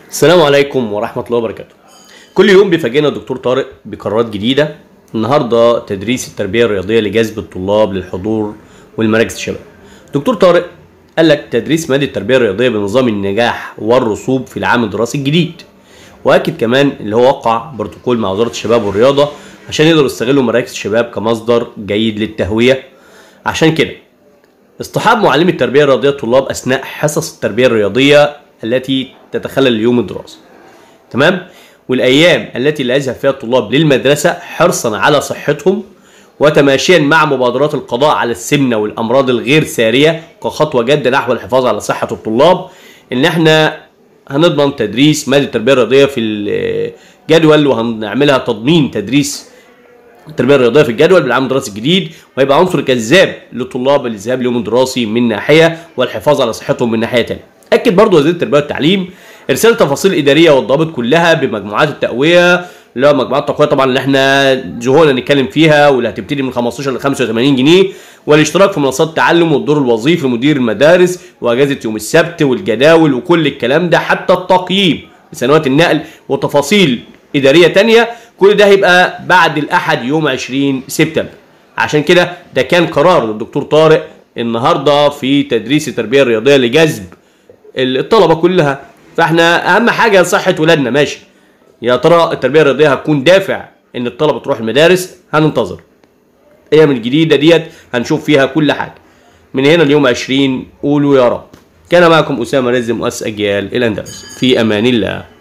السلام عليكم ورحمة الله وبركاته. كل يوم بيفاجئنا الدكتور طارق بقرارات جديدة. النهارده تدريس التربية الرياضية لجذب الطلاب للحضور والمراكز الشباب. دكتور طارق قال لك تدريس مادة التربية الرياضية بنظام النجاح والرسوب في العام الدراسي الجديد. واكد كمان اللي هو وقع بروتوكول مع وزارة الشباب والرياضة عشان يقدروا يستغلوا مراكز الشباب كمصدر جيد للتهوية. عشان كده اصطحاب معلمي التربية الرياضية الطلاب أثناء حصص التربية الرياضية التي تتخلل اليوم الدراسي تمام والأيام التي لا يذهب فيها الطلاب للمدرسة حرصا على صحتهم وتماشيا مع مبادرات القضاء على السمنة والأمراض الغير سارية كخطوة جادة نحو الحفاظ على صحة الطلاب إن احنا هنضمن تدريس مادة التربية الرياضية في الجدول وهنعملها تضمين تدريس التربيه الرياضيه في الجدول بالعام الدراسي الجديد وهيبقى عنصر جذاب للطلاب الذهاب اليوم الدراسي من ناحيه والحفاظ على صحتهم من ناحيه ثانيه. اكد برضه وزير التربيه والتعليم ارسال تفاصيل اداريه والضوابط كلها بمجموعات التقويه اللي هو مجموعات التقويه طبعا اللي احنا جهونا نتكلم فيها واللي هتبتدي من 15 ل 85 جنيه والاشتراك في منصات التعلم والدور الوظيفي لمدير المدارس واجازه يوم السبت والجداول وكل الكلام ده حتى التقييم لسنوات النقل وتفاصيل اداريه تانية كل ده هيبقى بعد الاحد يوم 20 سبتمبر عشان كده ده كان قرار للدكتور طارق النهارده في تدريس التربيه الرياضيه لجذب الطلبه كلها فاحنا اهم حاجه صحه ولادنا ماشي يا ترى التربيه الرياضيه هتكون دافع ان الطلبه تروح المدارس هننتظر الايام الجديده ديت هنشوف فيها كل حاجه من هنا اليوم 20 قولوا يا رب كان معكم اسامه رزق مؤسس اجيال الاندلس في امان الله